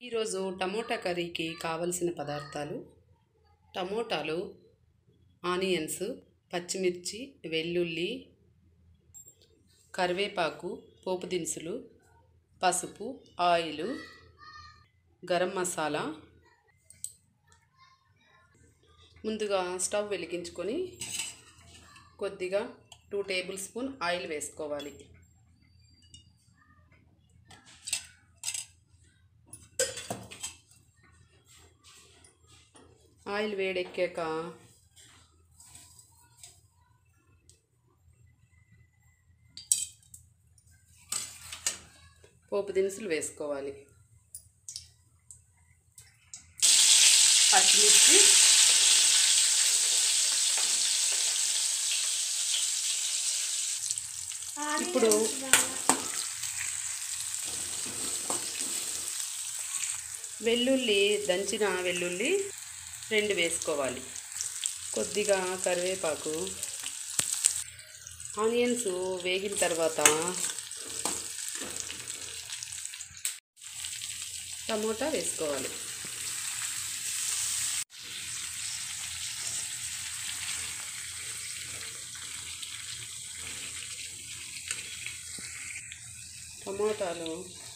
ఈరోజు టమోటా కర్రీకి కావలసిన పదార్థాలు టమోటాలు ఆనియన్స్ పచ్చిమిర్చి వెల్లుల్లి కరివేపాకు పోపు దినుసులు పసుపు ఆయిల్ గరం మసాలా ముందుగా స్టవ్ వెలిగించుకొని కొద్దిగా టూ టేబుల్ స్పూన్ ఆయిల్ వేసుకోవాలి ఆయిల్ వేడెక్కాక పోపు దినుసులు వేసుకోవాలి పచ్చిమిర్చి ఇప్పుడు వెల్లుల్లి దంచిన వెల్లుల్లి రెండు వేసుకోవాలి కొద్దిగా కరివేపాకు ఆనియన్స్ వేగిన తర్వాత టమోటా వేసుకోవాలి టమోటాలు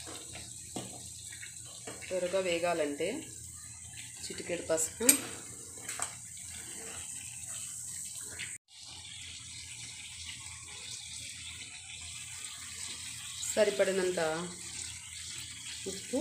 త్వరగా వేగాలంటే చిటికెడు పసుపు సరిపడినంత ఉప్పు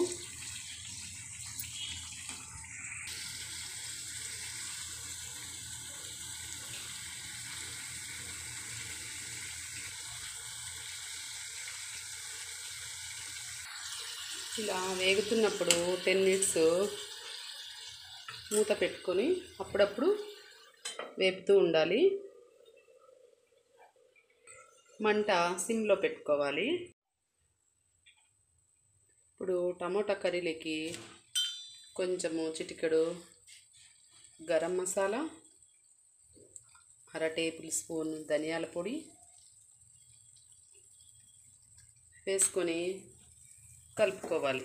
ఇలా వేగుతున్నప్పుడు టెన్ మినిట్స్ మూత పెట్టుకొని అప్పుడప్పుడు వేపుతూ ఉండాలి మంట సిమ్లో పెట్టుకోవాలి ఇప్పుడు టమోటా కర్రీలోకి కొంచెము చిటికెడు గరం మసాలా అర టేబుల్ స్పూన్ ధనియాల పొడి వేసుకొని కలుపుకోవాలి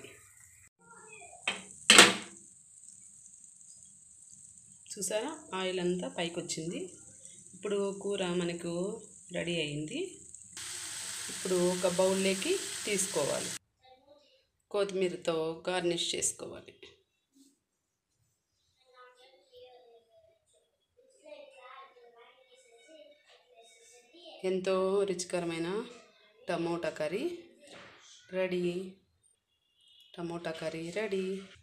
చూసారా ఆయిల్ అంతా పైకి వచ్చింది ఇప్పుడు కూర మనకు రెడీ అయింది ఇప్పుడు ఒక బౌల్లోకి తీసుకోవాలి కొత్తిమీరతో గార్నిష్ చేసుకోవాలి ఎంతో రుచికరమైన tomato curry ready tomato curry ready